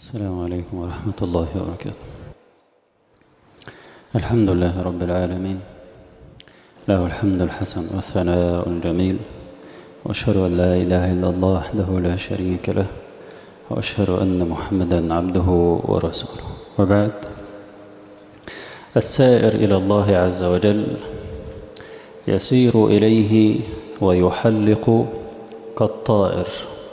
السلام عليكم ورحمة الله وبركاته الحمد لله رب العالمين له الحمد الحسن والثناء الجميل وأشهد أن لا إله إلا الله وحده لا شريك له وأشهد أن محمدا عبده ورسوله وبعد السائر إلى الله عز وجل يسير إليه ويحلق كالطائر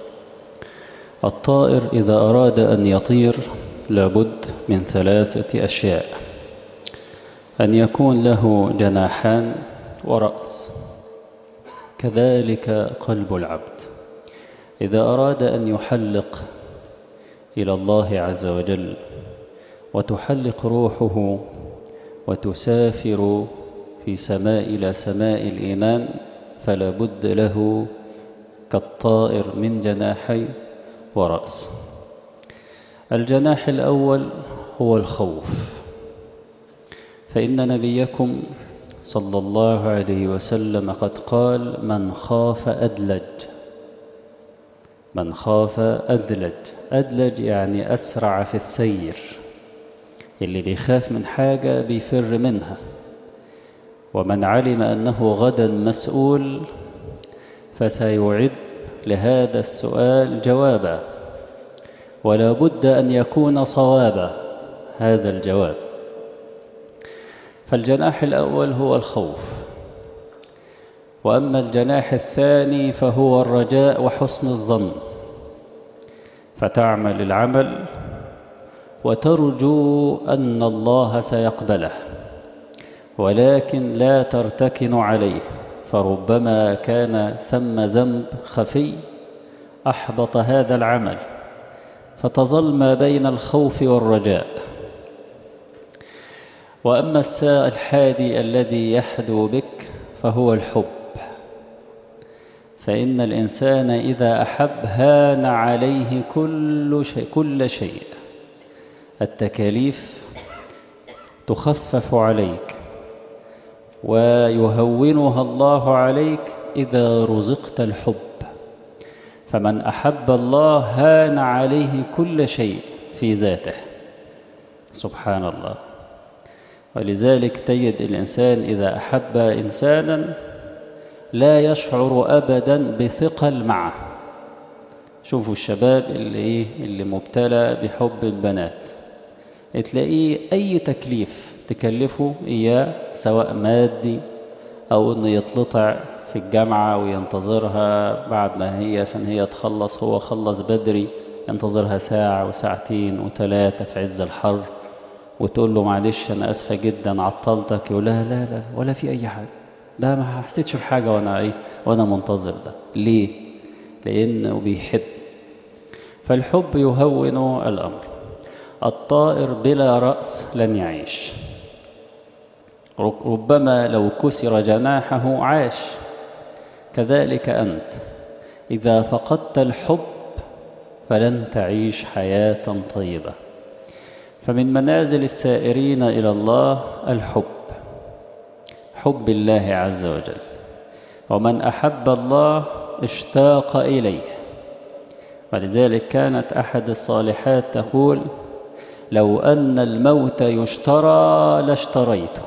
الطائر إذا أراد أن يطير لابد من ثلاثة أشياء أن يكون له جناحان ورأس كذلك قلب العبد إذا أراد أن يحلق إلى الله عز وجل وتحلق روحه وتسافر في سماء إلى سماء الإيمان فلا بد له كالطائر من جناحي ورأس الجناح الأول هو الخوف فإن نبيكم صلى الله عليه وسلم قد قال من خاف أدلج من خاف أدلج أدلج يعني أسرع في السير اللي بيخاف من حاجة بيفر منها ومن علم أنه غدا مسؤول فسيعد لهذا السؤال جوابا ولا بد أن يكون صوابا هذا الجواب فالجناح الأول هو الخوف وأما الجناح الثاني فهو الرجاء وحسن الظن فتعمل العمل وترجو أن الله سيقبله ولكن لا ترتكن عليه فربما كان ثم ذنب خفي أحبط هذا العمل فتظل ما بين الخوف والرجاء وأما الساء الحادي الذي يحدو بك فهو الحب فإن الإنسان إذا أحب هان عليه كل شيء, كل شيء التكاليف تخفف عليك ويهونها الله عليك إذا رزقت الحب فمن أحب الله هان عليه كل شيء في ذاته سبحان الله ولذلك تجد الإنسان إذا أحب إنسانا لا يشعر أبدا بثقل معه شوفوا الشباب اللي, إيه اللي مبتلى بحب البنات تلاقيه أي تكليف تكلفه إياه سواء مادي أو أنه يتلطع في الجامعة وينتظرها بعد ما هي عشان هي تخلص هو خلص بدري ينتظرها ساعة وساعتين وثلاثة في عز الحر وتقول له معلش أنا أسفة جدا عطلتك يقول لها لا لا ولا في أي حاجة ده ما حسيتش بحاجة وأنا إيه وأنا منتظر ده ليه؟ لأنه بيحب فالحب يهون الأمر الطائر بلا رأس لن يعيش ربما لو كسر جناحه عاش كذلك أنت إذا فقدت الحب فلن تعيش حياة طيبة فمن منازل السائرين إلى الله الحب حب الله عز وجل ومن أحب الله اشتاق إليه ولذلك كانت أحد الصالحات تقول لو أن الموت يشترى لاشتريته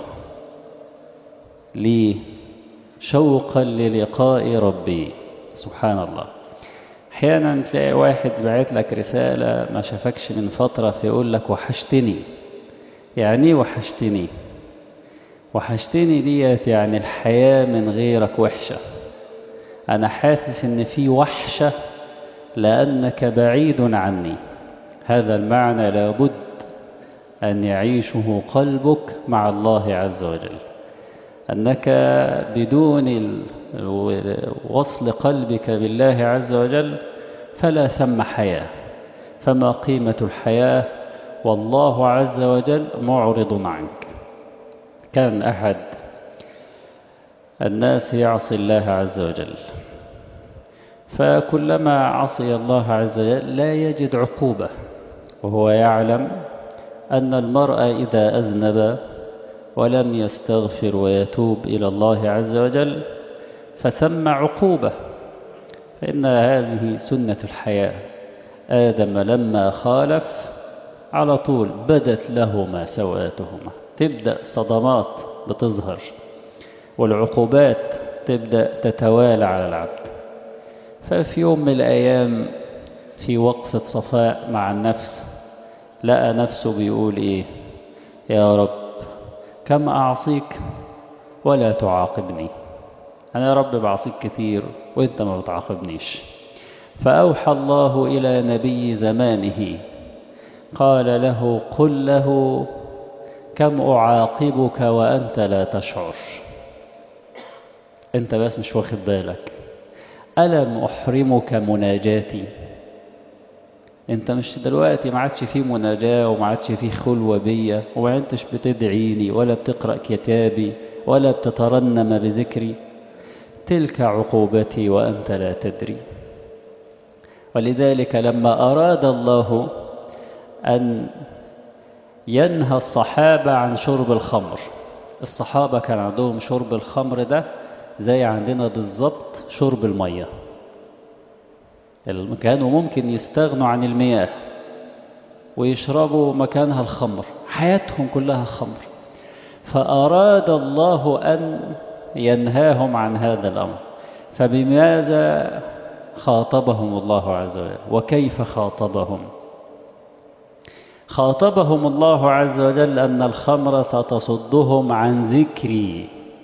لي شوقا للقاء ربي سبحان الله احيانا تلاقي واحد بعت لك رسالة ما شافكش من فترة فيقول لك وحشتني يعني وحشتني وحشتني ديت يعني الحياة من غيرك وحشة أنا حاسس إن في وحشة لأنك بعيد عني هذا المعنى لابد أن يعيشه قلبك مع الله عز وجل أنك بدون وصل قلبك بالله عز وجل فلا ثم حياة فما قيمة الحياة والله عز وجل معرض عنك كان أحد الناس يعصي الله عز وجل فكلما عصي الله عز وجل لا يجد عقوبة وهو يعلم أن المرء إذا أذنب ولم يستغفر ويتوب إلى الله عز وجل فثم عقوبة فإن هذه سنة الحياة آدم لما خالف على طول بدت لهما سوآتهما تبدأ صدمات بتظهر والعقوبات تبدأ تتوالى على العبد ففي يوم من الأيام في وقفة صفاء مع النفس لقى نفسه بيقول إيه يا رب كم أعصيك ولا تعاقبني أنا يا رب بعصيك كثير وإنت ما بتعاقبنيش فأوحى الله إلى نبي زمانه قال له قل له كم أعاقبك وأنت لا تشعر أنت بس مش واخد بالك ألم أحرمك مناجاتي أنت مش دلوقتي ما عادش فيه مناجاة وما عادش فيه خلوة بيا وما أنتش بتدعيني ولا بتقرأ كتابي ولا بتترنم بذكري تلك عقوبتي وأنت لا تدري ولذلك لما أراد الله أن ينهى الصحابة عن شرب الخمر الصحابة كان عندهم شرب الخمر ده زي عندنا بالظبط شرب المية كانوا ممكن يستغنوا عن المياه ويشربوا مكانها الخمر حياتهم كلها خمر فأراد الله أن ينهاهم عن هذا الأمر فبماذا خاطبهم الله عز وجل وكيف خاطبهم خاطبهم الله عز وجل أن الخمر ستصدهم عن ذكري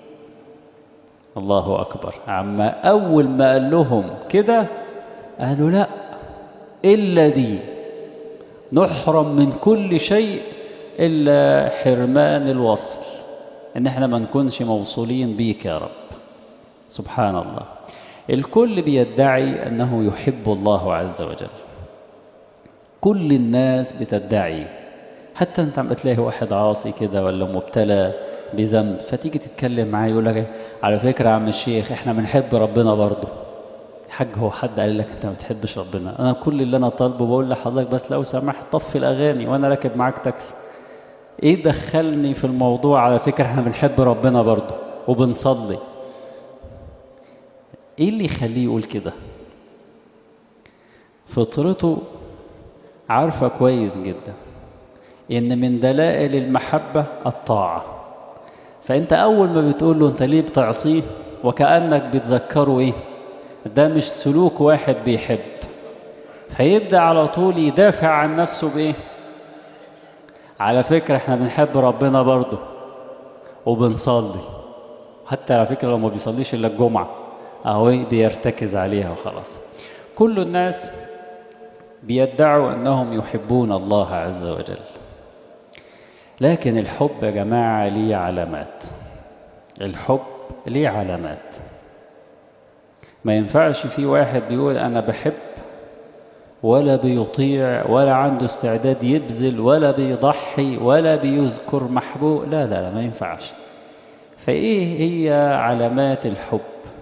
الله أكبر عما أول ما قال لهم كده قالوا لا إلا دي نحرم من كل شيء إلا حرمان الوصل إن احنا ما نكونش موصولين بيك يا رب سبحان الله الكل بيدعي أنه يحب الله عز وجل كل الناس بتدعي حتى انت عم بتلاقي واحد عاصي كده ولا مبتلى بذنب فتيجي تتكلم معاه يقول لك على فكرة يا عم الشيخ احنا بنحب ربنا برضه حاج هو حد قال لك انت ما بتحبش ربنا انا كل اللي انا طالبه بقول لحضرتك بس لو سمحت طفي الاغاني وانا راكب معاك تاكسي ايه دخلني في الموضوع على فكرة احنا بنحب ربنا برضه وبنصلي ايه اللي يخليه يقول كده فطرته عارفة كويس جدا ان من دلائل المحبة الطاعة فانت اول ما بتقول له انت ليه بتعصيه وكأنك بتذكره ايه ده مش سلوك واحد بيحب فيبدأ على طول يدافع عن نفسه بايه على فكرة احنا بنحب ربنا برضه وبنصلي حتى على فكرة لو ما بيصليش الا الجمعة اهو بيرتكز عليها وخلاص كل الناس بيدعوا أنهم يحبون الله عز وجل لكن الحب يا جماعة ليه علامات الحب ليه علامات ما ينفعش في واحد بيقول أنا بحب ولا بيطيع ولا عنده استعداد يبذل ولا بيضحي ولا بيذكر محبوب لا لا لا ما ينفعش فإيه هي علامات الحب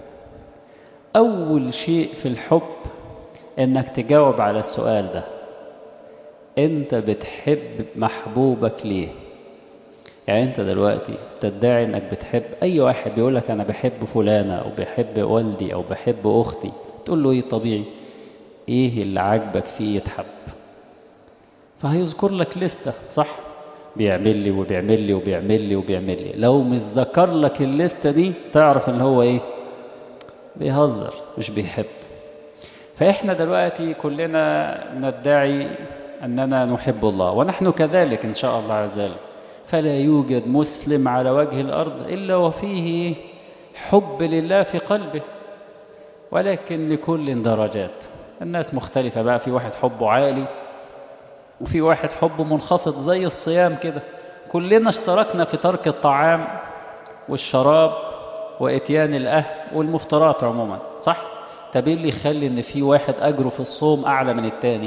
أول شيء في الحب انك تجاوب على السؤال ده انت بتحب محبوبك ليه يعني انت دلوقتي تدعي انك بتحب اي واحد بيقول لك انا بحب فلانة او بحب والدي او بحب اختي تقول له ايه طبيعي ايه اللي عاجبك فيه يتحب فهيذكر لك لستة صح بيعمل لي وبيعمل لي وبيعمل لي وبيعمل لي لو مش ذكر لك الليستة دي تعرف ان هو ايه بيهزر مش بيحب فإحنا دلوقتي كلنا ندعي أننا نحب الله ونحن كذلك إن شاء الله عز وجل فلا يوجد مسلم على وجه الأرض إلا وفيه حب لله في قلبه ولكن لكل درجات الناس مختلفة بقى في واحد حبه عالي وفي واحد حبه منخفض زي الصيام كده كلنا اشتركنا في ترك الطعام والشراب وإتيان الأهل والمفطرات عموما صح؟ طب ايه اللي يخلي ان في واحد اجره في الصوم اعلى من التاني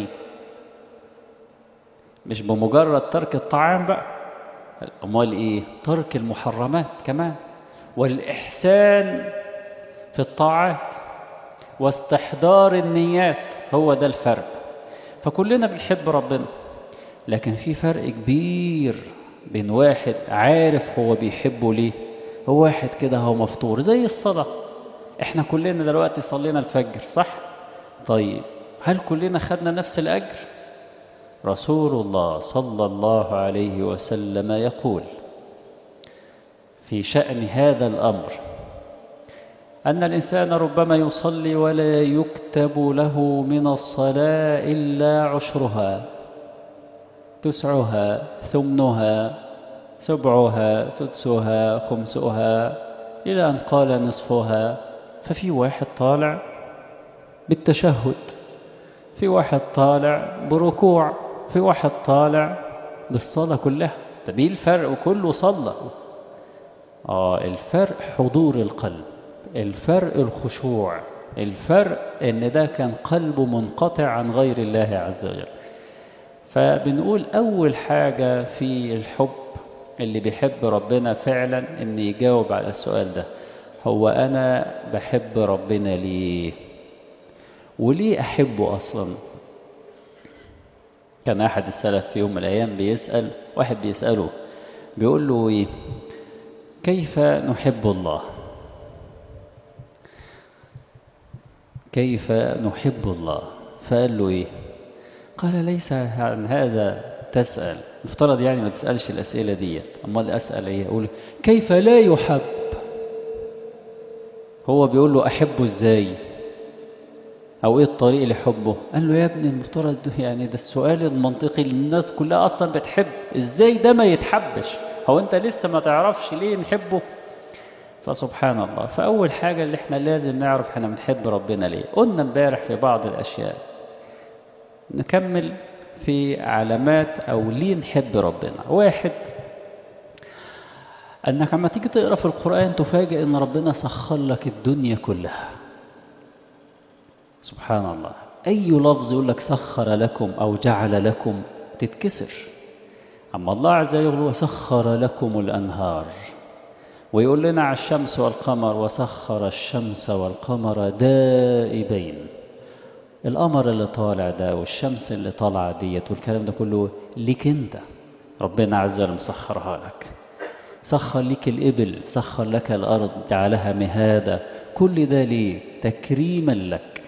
مش بمجرد ترك الطعام بقى امال ايه ترك المحرمات كمان والاحسان في الطاعات واستحضار النيات هو ده الفرق فكلنا بنحب ربنا لكن في فرق كبير بين واحد عارف هو بيحبه ليه هو واحد كده هو مفطور زي الصلاه احنا كلنا دلوقتي صلينا الفجر صح طيب هل كلنا خدنا نفس الأجر رسول الله صلى الله عليه وسلم يقول في شأن هذا الأمر أن الإنسان ربما يصلي ولا يكتب له من الصلاة إلا عشرها تسعها ثمنها سبعها سدسها خمسها إلى أن قال نصفها ففي واحد طالع بالتشهد في واحد طالع بركوع في واحد طالع بالصلاة كلها طب ايه الفرق وكله صلى اه الفرق حضور القلب الفرق الخشوع الفرق ان ده كان قلبه منقطع عن غير الله عز وجل فبنقول اول حاجة في الحب اللي بيحب ربنا فعلا ان يجاوب على السؤال ده هو انا بحب ربنا ليه وليه احبه اصلا كان احد السلف في يوم من الايام بيسأل واحد بيسأله بيقول له ايه كيف نحب الله كيف نحب الله فقال له ايه قال ليس عن هذا تسأل مفترض يعني ما تسألش الأسئلة دي أمال أسأل ايه أقول كيف لا يحب هو بيقول له أحبه ازاي أو إيه الطريق اللي حبه قال له يا ابني المفترض يعني ده السؤال المنطقي اللي الناس كلها أصلا بتحب إزاي ده ما يتحبش هو أنت لسه ما تعرفش ليه نحبه فسبحان الله فأول حاجة اللي احنا لازم نعرف احنا بنحب ربنا ليه قلنا امبارح في بعض الأشياء نكمل في علامات أو ليه نحب ربنا واحد أنك لما تيجي تقرأ في القرآن تفاجئ أن ربنا سخر لك الدنيا كلها سبحان الله أي لفظ يقول لك سخر لكم أو جعل لكم تتكسر أما الله عز وجل وسخر لكم الأنهار ويقول لنا على الشمس والقمر وسخر الشمس والقمر دائبين القمر اللي طالع ده والشمس اللي طالعه ديت والكلام ده كله ليك انت ربنا عز وجل مسخرها لك سخر لك الإبل سخر لك الأرض جعلها مهادة كل ده ليه تكريما لك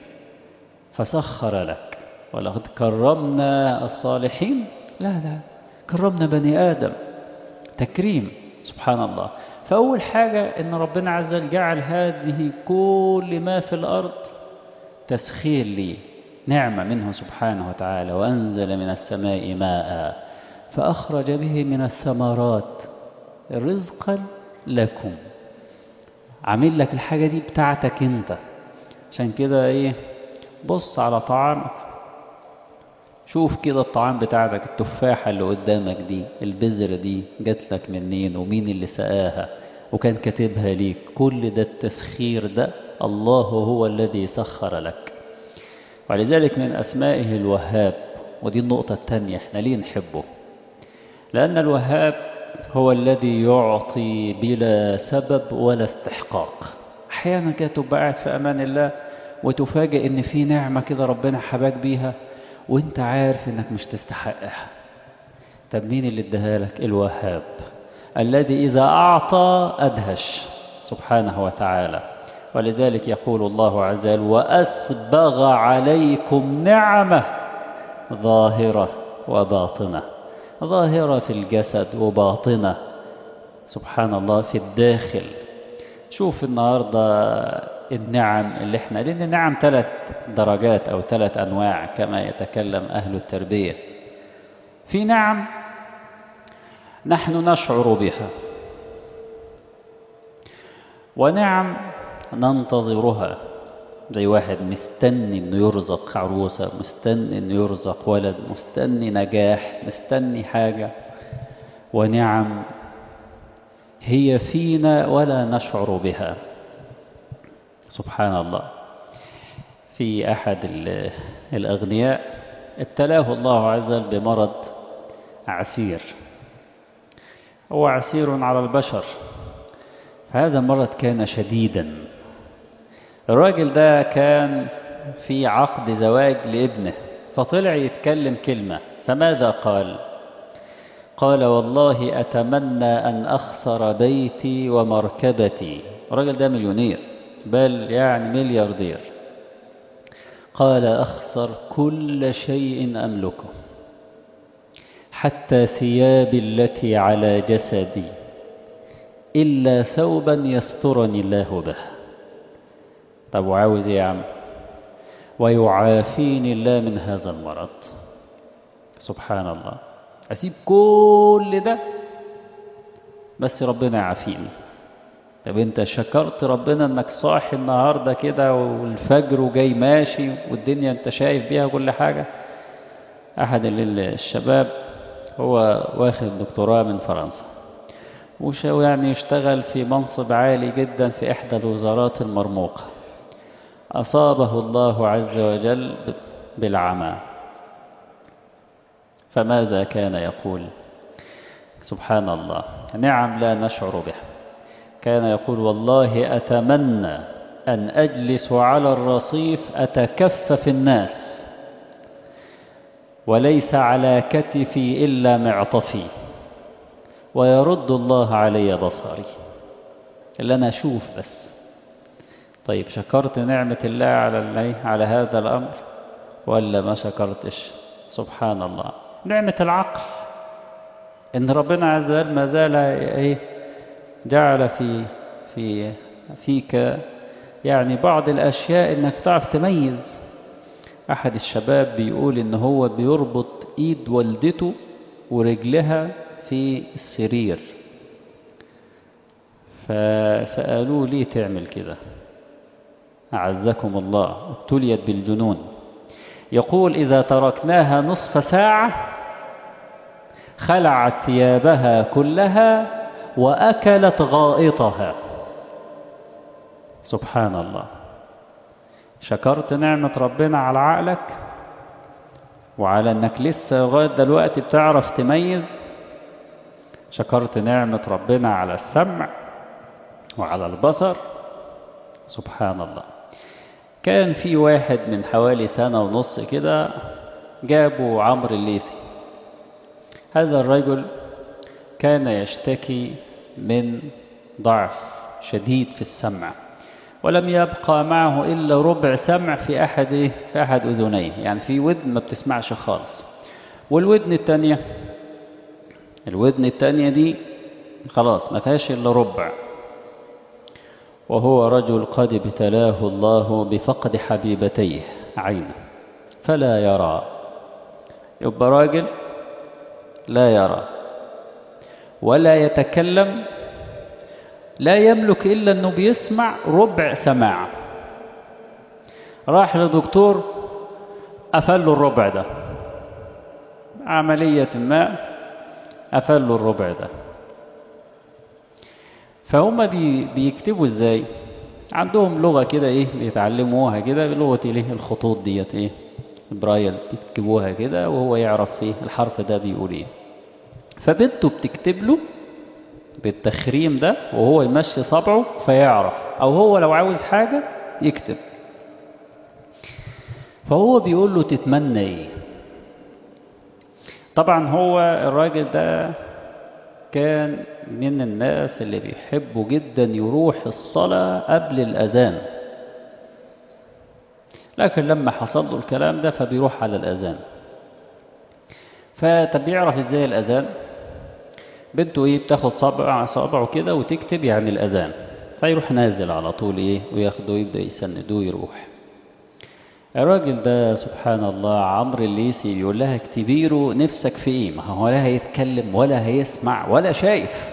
فسخر لك ولقد كرمنا الصالحين لا لا كرمنا بني آدم تكريم سبحان الله فأول حاجة إن ربنا عز وجل جعل هذه كل ما في الأرض تسخير لي نعمة منه سبحانه وتعالى وأنزل من السماء ماء فأخرج به من الثمرات رزقا لكم عامل لك الحاجة دي بتاعتك انت عشان كده ايه بص على طعامك شوف كده الطعام بتاعتك التفاحة اللي قدامك دي البذرة دي جات لك منين ومين اللي سقاها وكان كاتبها ليك كل ده التسخير ده الله هو الذي سخر لك ولذلك من أسمائه الوهاب ودي النقطة الثانية احنا ليه نحبه لأن الوهاب هو الذي يعطي بلا سبب ولا استحقاق أحيانا كده تبقى قاعد في أمان الله وتفاجئ إن في نعمة كده ربنا حباك بيها وانت عارف انك مش تستحقها طب مين اللي اداها لك الوهاب الذي إذا أعطى أدهش سبحانه وتعالى ولذلك يقول الله عز وجل وأسبغ عليكم نعمة ظاهرة وباطنة ظاهرة في الجسد وباطنة سبحان الله في الداخل شوف النهاردة النعم اللي احنا لأن النعم ثلاث درجات أو ثلاث أنواع كما يتكلم أهل التربية في نعم نحن نشعر بها ونعم ننتظرها زي واحد مستني انه يرزق عروسة مستني انه يرزق ولد مستني نجاح مستني حاجة ونعم هي فينا ولا نشعر بها سبحان الله في أحد الأغنياء ابتلاه الله عز وجل بمرض عسير هو عسير على البشر هذا المرض كان شديدا الراجل ده كان في عقد زواج لابنه فطلع يتكلم كلمة فماذا قال قال والله أتمنى أن أخسر بيتي ومركبتي الراجل ده مليونير بل يعني ملياردير قال أخسر كل شيء أملكه حتى ثيابي التي على جسدي إلا ثوبا يسترني الله به طب وعاوز ايه يا عم ويعافيني الله من هذا المرض سبحان الله أسيب كل ده بس ربنا يعافيني طب انت شكرت ربنا انك صاحي النهاردة كده والفجر وجاي ماشي والدنيا انت شايف بيها كل حاجة احد الشباب هو واخد دكتوراه من فرنسا وش يعني يشتغل في منصب عالي جدا في احدى الوزارات المرموقة اصابه الله عز وجل بالعمى فماذا كان يقول سبحان الله نعم لا نشعر بها كان يقول والله أتمنى أن أجلس على الرصيف أتكفف الناس وليس على كتفي إلا معطفي ويرد الله علي بصري اللي أنا أشوف بس طيب شكرت نعمة الله على على هذا الأمر ولا ما شكرتش سبحان الله نعمة العقل إن ربنا عز وجل ما زال إيه جعل في في فيك يعني بعض الأشياء إنك تعرف تميز أحد الشباب بيقول إن هو بيربط إيد والدته ورجلها في السرير فسألوه ليه تعمل كده أعزكم الله ابتليت بالجنون يقول إذا تركناها نصف ساعة خلعت ثيابها كلها وأكلت غائطها سبحان الله شكرت نعمة ربنا على عقلك وعلى أنك لسه لغاية دلوقتي بتعرف تميز شكرت نعمة ربنا على السمع وعلى البصر سبحان الله كان في واحد من حوالي سنة ونص كده جابوا عمرو الليثي هذا الرجل كان يشتكي من ضعف شديد في السمع ولم يبقى معه إلا ربع سمع في أحد في أحد أذنيه يعني في ودن ما بتسمعش خالص والودن التانية الودن التانية دي خلاص ما فيهاش إلا ربع وهو رجل قد ابتلاه الله بفقد حبيبتيه عينه فلا يرى يبقى راجل لا يرى ولا يتكلم لا يملك إلا أنه بيسمع ربع سماع راح لدكتور أفل له الربع ده عملية ما أفل له الربع ده فهم بي بيكتبوا ازاي عندهم لغة كده ايه بيتعلموها كده بلغة ايه الخطوط ديت ايه برايل بيكتبوها كده وهو يعرف ايه الحرف ده بيقول ايه فبنته بتكتب له بالتخريم ده وهو يمشي صبعه فيعرف او هو لو عاوز حاجة يكتب فهو بيقول له تتمنى ايه طبعا هو الراجل ده كان من الناس اللي بيحبوا جدا يروح الصلاة قبل الأذان لكن لما حصل له الكلام ده فبيروح على الأذان فطب يعرف ازاي الأذان بنته ايه بتاخد صبع صبعه كده وتكتب يعني الأذان فيروح نازل على طول ايه وياخده يبدأ يسندوه يروح الراجل ده سبحان الله عمرو الليثي بيقول لها اكتبي له نفسك في ايه ما هو لا هيتكلم ولا هيسمع ولا شايف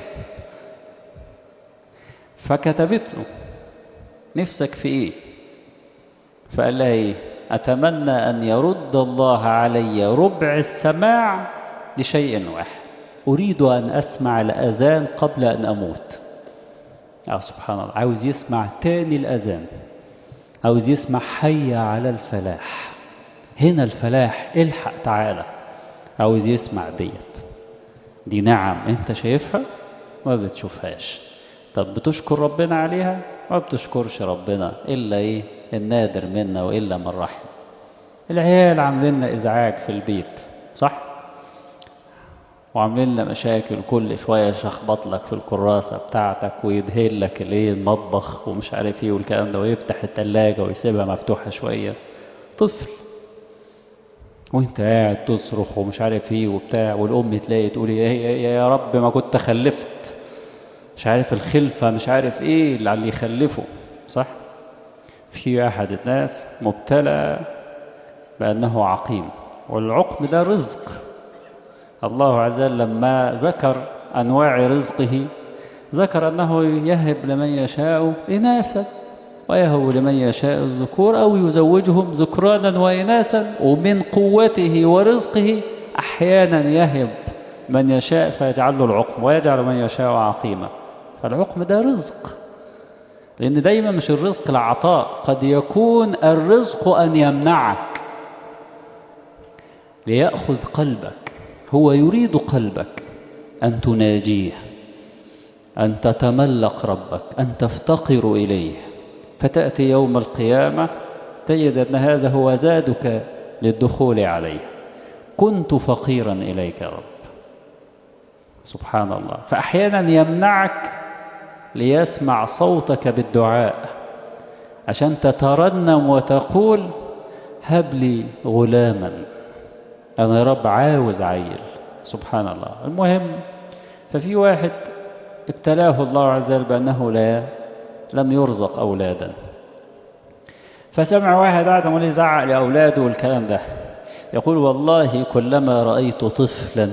فكتبت له نفسك في ايه فقال لها ايه اتمنى ان يرد الله علي ربع السماع لشيء واحد اريد ان اسمع الاذان قبل ان اموت اه سبحان الله عاوز يسمع تاني الاذان عاوز يسمع حي على الفلاح هنا الفلاح الحق تعالى عاوز يسمع ديت دي نعم انت شايفها ما بتشوفهاش طب بتشكر ربنا عليها ما بتشكرش ربنا إلا إيه النادر منا وإلا من رحم العيال عاملين لنا إزعاج في البيت صح وعاملين لنا مشاكل كل شوية يشخبط لك في الكراسة بتاعتك ويدهن لك الايه المطبخ ومش عارف ايه والكلام ده ويفتح التلاجة ويسيبها مفتوحة شوية طفل وانت قاعد تصرخ ومش عارف ايه وبتاع والام تلاقي تقول يا, يا, يا رب ما كنت خلفت مش عارف الخلفة مش عارف ايه اللي اللي يخلفه صح في احد الناس مبتلى بانه عقيم والعقم ده رزق الله عز وجل لما ذكر انواع رزقه ذكر انه يهب لمن يشاء اناثا ويهب لمن يشاء الذكور أو يزوجهم ذكرانا وإناثا ومن قوته ورزقه أحيانا يهب من يشاء فيجعل له العقم ويجعل من يشاء عقيما فالعقم ده رزق لأن دايما مش الرزق العطاء قد يكون الرزق أن يمنعك ليأخذ قلبك هو يريد قلبك أن تناجيه أن تتملق ربك أن تفتقر إليه فتأتي يوم القيامة تجد أن هذا هو زادك للدخول عليه كنت فقيرا إليك رب سبحان الله فأحيانا يمنعك ليسمع صوتك بالدعاء عشان تترنم وتقول هب لي غلاما أنا يا رب عاوز عيل سبحان الله المهم ففي واحد ابتلاه الله عز وجل بأنه لا لم يرزق أولادا فسمع واحد قاعد عمال يزعق لأولاده والكلام ده يقول والله كلما رأيت طفلا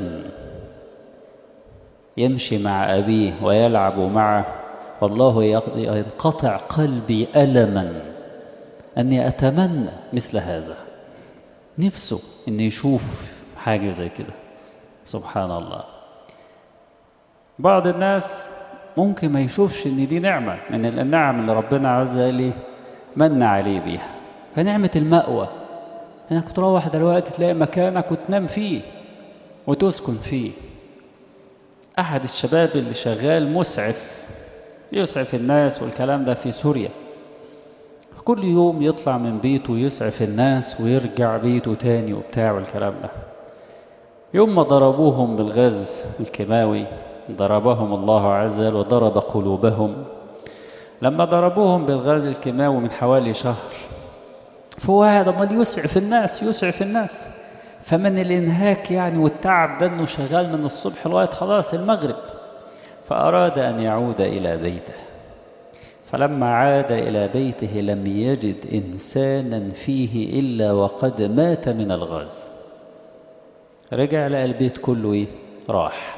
يمشي مع أبيه ويلعب معه والله ينقطع قلبي ألما أني أتمنى مثل هذا نفسه أن يشوف حاجة زي كده سبحان الله بعض الناس ممكن ما يشوفش ان دي نعمة من النعم اللي ربنا عز وجل من عليه بيها فنعمة المأوى انك تروح دلوقتي تلاقي مكانك وتنام فيه وتسكن فيه احد الشباب اللي شغال مسعف يسعف الناس والكلام ده في سوريا كل يوم يطلع من بيته يسعف الناس ويرجع بيته تاني وبتاع والكلام ده يوم ما ضربوهم بالغاز الكيماوي ضربهم الله عز وجل وضرب قلوبهم لما ضربوهم بالغاز الكيماوي من حوالي شهر فهو قاعد امال يسعف الناس يسعف الناس فمن الانهاك يعني والتعب ده انه شغال من الصبح لغايه خلاص المغرب فاراد ان يعود الى بيته فلما عاد الى بيته لم يجد انسانا فيه الا وقد مات من الغاز رجع لقى البيت كله ايه راح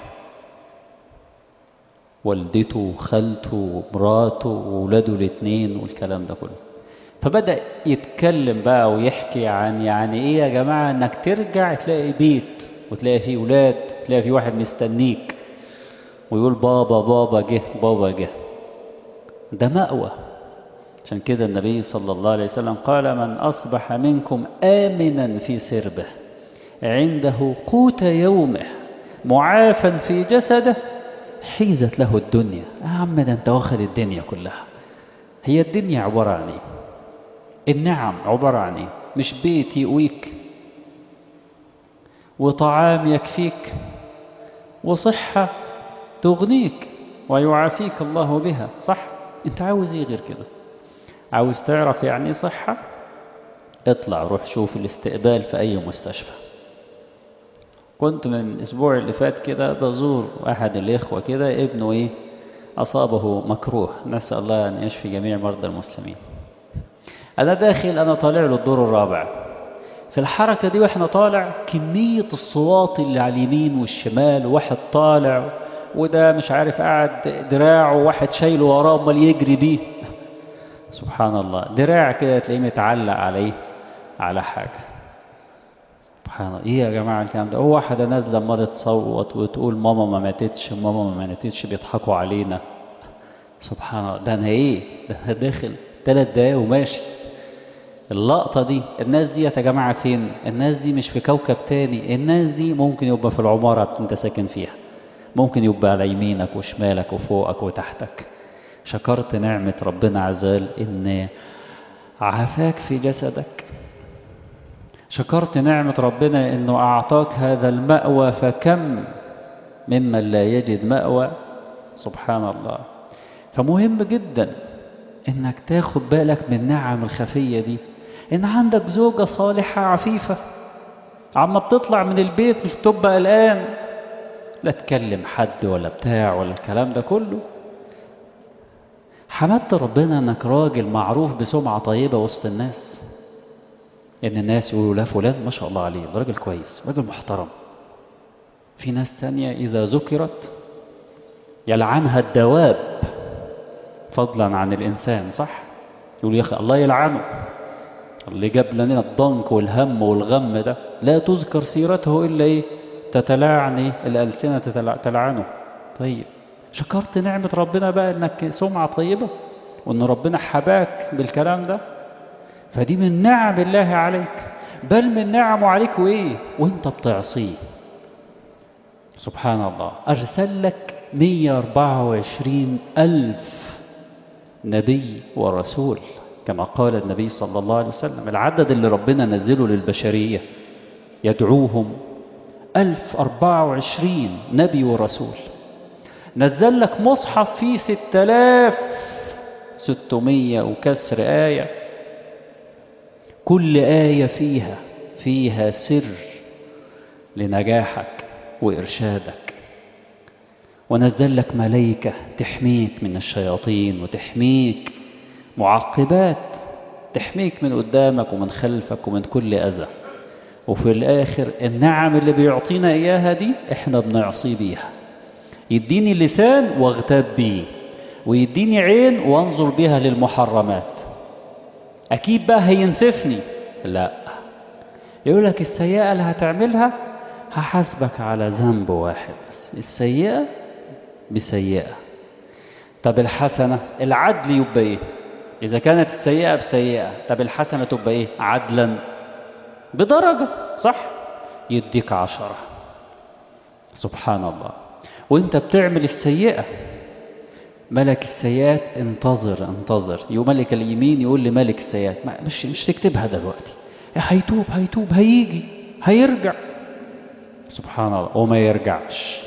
والدته وخالته ومراته وولاده الاثنين والكلام ده كله فبدأ يتكلم بقى ويحكي عن يعني ايه يا جماعة انك ترجع تلاقي بيت وتلاقي فيه ولاد تلاقي فيه واحد مستنيك ويقول بابا بابا جه بابا جه ده مأوى عشان كده النبي صلى الله عليه وسلم قال من أصبح منكم آمنا في سربه عنده قوت يومه معافا في جسده حيزت له الدنيا يا عم ده انت واخد الدنيا كلها هي الدنيا عبارة عن ايه النعم عبارة عن ايه مش بيت يقويك وطعام يكفيك وصحة تغنيك ويعافيك الله بها صح انت عاوز ايه غير كده عاوز تعرف يعني ايه صحة اطلع روح شوف الاستقبال في اي مستشفى كنت من الاسبوع اللي فات كده بزور احد الاخوة كده ابنه ايه اصابه مكروه نسأل الله ان يشفي جميع مرضى المسلمين انا داخل انا طالع له الدور الرابع في الحركة دي واحنا طالع كمية الصوات اللي على اليمين والشمال واحد طالع وده مش عارف قاعد دراعه واحد شايله وراه امال يجري بيه سبحان الله دراع كده تلاقيه متعلق عليه على حاجة سبحان الله ايه يا جماعة الكلام ده هو واحدة نازلة امال تصوت وتقول ماما ما ماتتش ماما ما ماتتش بيضحكوا علينا سبحان الله ده انا ايه ده انا داخل ثلاث دقايق وماشي اللقطة دي الناس دي يا جماعة فين الناس دي مش في كوكب تاني الناس دي ممكن يبقى في العمارة انت ساكن فيها ممكن يبقى على يمينك وشمالك وفوقك وتحتك شكرت نعمة ربنا عز وجل ان عافاك في جسدك شكرت نعمة ربنا انه اعطاك هذا المأوى فكم ممن لا يجد مأوى سبحان الله فمهم جدا انك تاخد بالك من النعم الخفية دي ان عندك زوجة صالحة عفيفة عما بتطلع من البيت مش بتبقى قلقان لا تكلم حد ولا بتاع ولا الكلام ده كله حمدت ربنا انك راجل معروف بسمعة طيبة وسط الناس ان الناس يقولوا لا فلان ما شاء الله عليه ده راجل كويس راجل محترم في ناس تانية اذا ذكرت يلعنها الدواب فضلا عن الانسان صح يقول يا اخي الله يلعنه اللي جاب لنا الضنك والهم والغم ده لا تذكر سيرته الا ايه تتلاعن إيه؟ الالسنه تتلع... تلعنه طيب شكرت نعمة ربنا بقى انك سمعة طيبة وان ربنا حباك بالكلام ده فدي من نعم الله عليك بل من نعمه عليك وايه وانت بتعصيه سبحان الله ارسل لك 124 ألف نبي ورسول كما قال النبي صلى الله عليه وسلم العدد اللي ربنا نزله للبشرية يدعوهم ألف أربعة وعشرين نبي ورسول نزل لك مصحف فيه ستة آلاف ستمية وكسر آية كل آية فيها فيها سر لنجاحك وإرشادك ونزل لك ملائكة تحميك من الشياطين وتحميك معقبات تحميك من قدامك ومن خلفك ومن كل أذى وفي الآخر النعم اللي بيعطينا إياها دي إحنا بنعصي بيها يديني لسان واغتاب بيه ويديني عين وانظر بها للمحرمات أكيد بقى هينسفني لا يقول لك السيئة اللي هتعملها هحاسبك على ذنب واحد بس السيئة بسيئة طب الحسنة العدل يبقى ايه إذا كانت السيئة بسيئة طب الحسنة تبقى ايه عدلا بدرجة صح يديك عشرة سبحان الله وانت بتعمل السيئة ملك السيئات انتظر انتظر يقول ملك اليمين يقول لملك السيئات مش مش تكتبها دلوقتي هيتوب هيتوب هيجي هيرجع سبحان الله وما يرجعش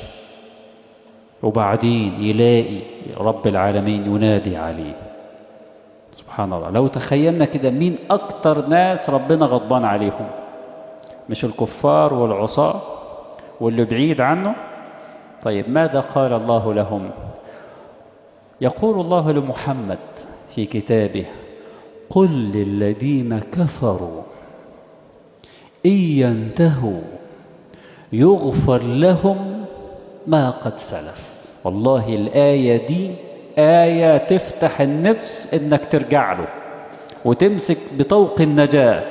وبعدين يلاقي رب العالمين ينادي عليه سبحان الله لو تخيلنا كده مين أكتر ناس ربنا غضبان عليهم مش الكفار والعصاة واللي بعيد عنه طيب ماذا قال الله لهم يقول الله لمحمد في كتابه قل للذين كفروا إن ينتهوا يغفر لهم ما قد سلف والله الآية دي آية تفتح النفس إنك ترجع له وتمسك بطوق النجاة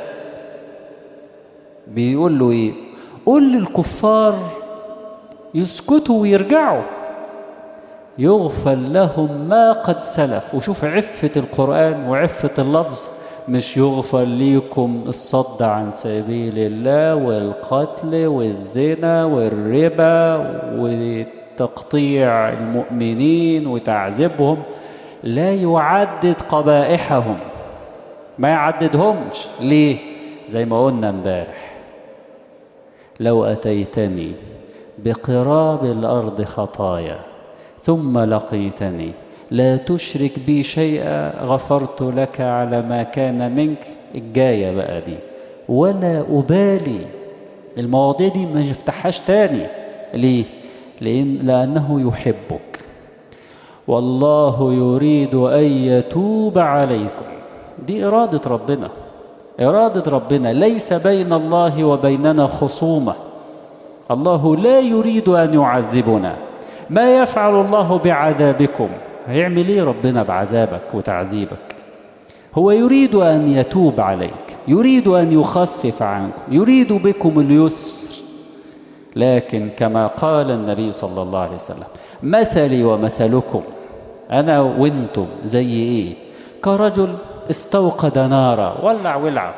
بيقول له إيه قل للكفار يسكتوا ويرجعوا يغفر لهم ما قد سلف وشوف عفة القرآن وعفة اللفظ مش يغفر ليكم الصد عن سبيل الله والقتل والزنا والربا وتقطيع المؤمنين وتعذيبهم لا يعدد قبائحهم ما يعددهمش ليه زي ما قلنا امبارح لو أتيتني بقراب الأرض خطايا ثم لقيتني لا تشرك بي شيئا غفرت لك على ما كان منك الجاية بقى دي ولا أبالي المواضيع دي ما يفتحهاش تاني ليه لأن لأنه يحبك والله يريد أن يتوب عليكم دي إرادة ربنا إرادة ربنا ليس بين الله وبيننا خصومة الله لا يريد أن يعذبنا ما يفعل الله بعذابكم هيعمل ايه ربنا بعذابك وتعذيبك هو يريد أن يتوب عليك يريد أن يخفف عنكم يريد بكم اليسر لكن كما قال النبي صلى الله عليه وسلم مثلي ومثلكم أنا وانتم زي ايه كرجل استوقد نارا ولع ولعة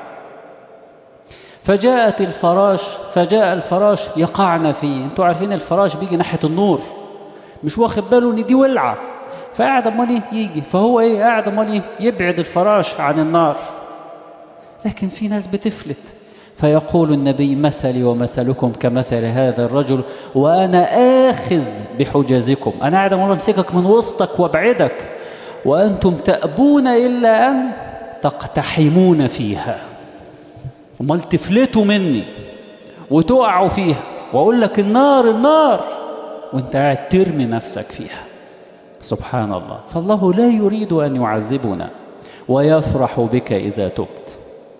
فجاءت الفراش فجاء الفراش يقعن فيه انتوا عارفين الفراش بيجي ناحية النور مش واخد باله ان دي ولعه فقاعد امال ايه يجي فهو ايه قاعد امال ايه يبعد الفراش عن النار لكن في ناس بتفلت فيقول النبي مثلي ومثلكم كمثل هذا الرجل وانا اخذ بحجازكم انا قاعد امال امسكك من وسطك وابعدك وانتم تابون الا ان تقتحمون فيها امال تفلتوا مني وتقعوا فيها وأقول لك النار النار وانت قاعد ترمي نفسك فيها سبحان الله فالله لا يريد أن يعذبنا ويفرح بك إذا تبت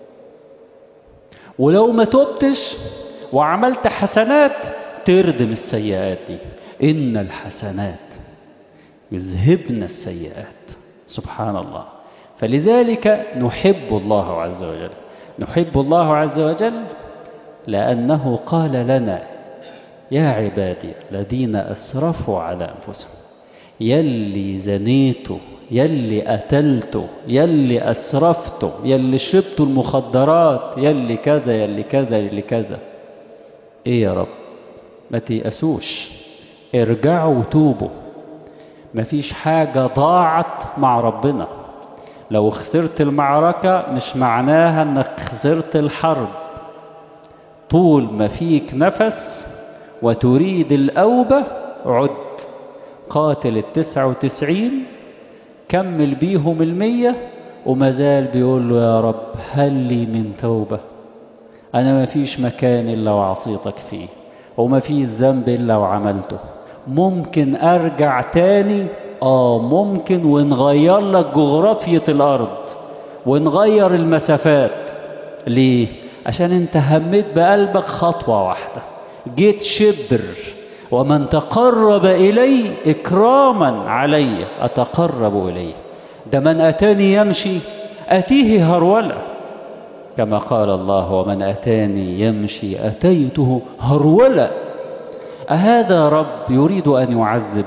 ولو ما تبتش وعملت حسنات تردم السيئات دي إن الحسنات يذهبن السيئات سبحان الله فلذلك نحب الله عز وجل نحب الله عز وجل لأنه قال لنا يا عبادي الذين أسرفوا على أنفسهم يلي زنيته يلي قتلته يلي أسرفته يلي شربتوا المخدرات يلي كذا يلي كذا يلي كذا إيه يا رب ما تيأسوش ارجعوا وتوبوا مفيش حاجة ضاعت مع ربنا لو خسرت المعركة مش معناها انك خسرت الحرب طول ما فيك نفس وتريد الأوبة عد قاتل التسعة وتسعين كمل بيهم المية وما زال بيقول له يا رب هل لي من توبة أنا ما فيش مكان إلا وعصيتك فيه وما فيش ذنب إلا وعملته ممكن أرجع تاني آه ممكن ونغير لك جغرافية الأرض ونغير المسافات ليه؟ عشان انت هميت بقلبك خطوة واحدة جيت شبر ومن تقرب إلي إكراما علي أتقرب إليه ده من أتاني يمشي أتيه هرولة كما قال الله ومن أتاني يمشي أتيته هرولة أهذا رب يريد أن يعذب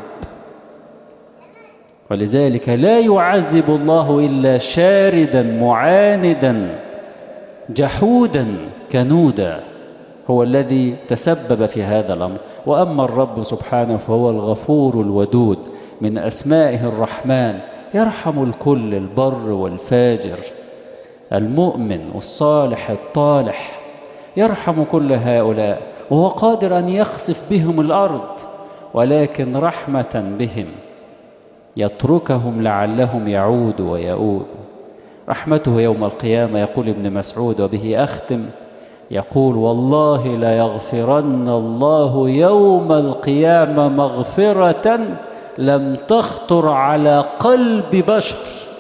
ولذلك لا يعذب الله إلا شاردا معاندا جحودا كنودا هو الذي تسبب في هذا الأمر وأما الرب سبحانه فهو الغفور الودود من أسمائه الرحمن يرحم الكل البر والفاجر المؤمن والصالح الطالح يرحم كل هؤلاء وهو قادر أن يخسف بهم الأرض ولكن رحمة بهم يتركهم لعلهم يعودوا ويؤودوا رحمته يوم القيامة يقول ابن مسعود وبه أختم يقول والله لا يغفرن الله يوم القيامة مغفرة لم تخطر على قلب بشر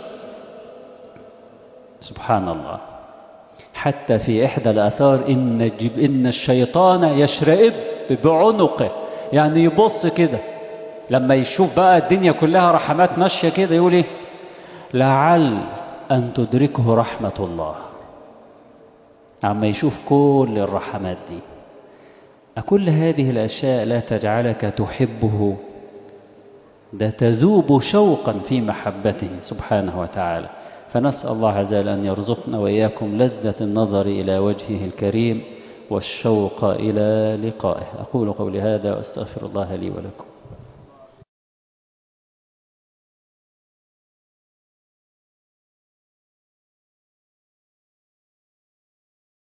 سبحان الله حتى في إحدى الآثار إن, جب إن الشيطان يشرئب بعنقه يعني يبص كده لما يشوف بقى الدنيا كلها رحمات ماشية كده يقول إيه لعل أن تدركه رحمة الله عما يشوف كل الرحمات دي أكل هذه الأشياء لا تجعلك تحبه ده تذوب شوقا في محبته سبحانه وتعالى فنسأل الله عز وجل أن يرزقنا وإياكم لذة النظر إلى وجهه الكريم والشوق إلى لقائه أقول قولي هذا وأستغفر الله لي ولكم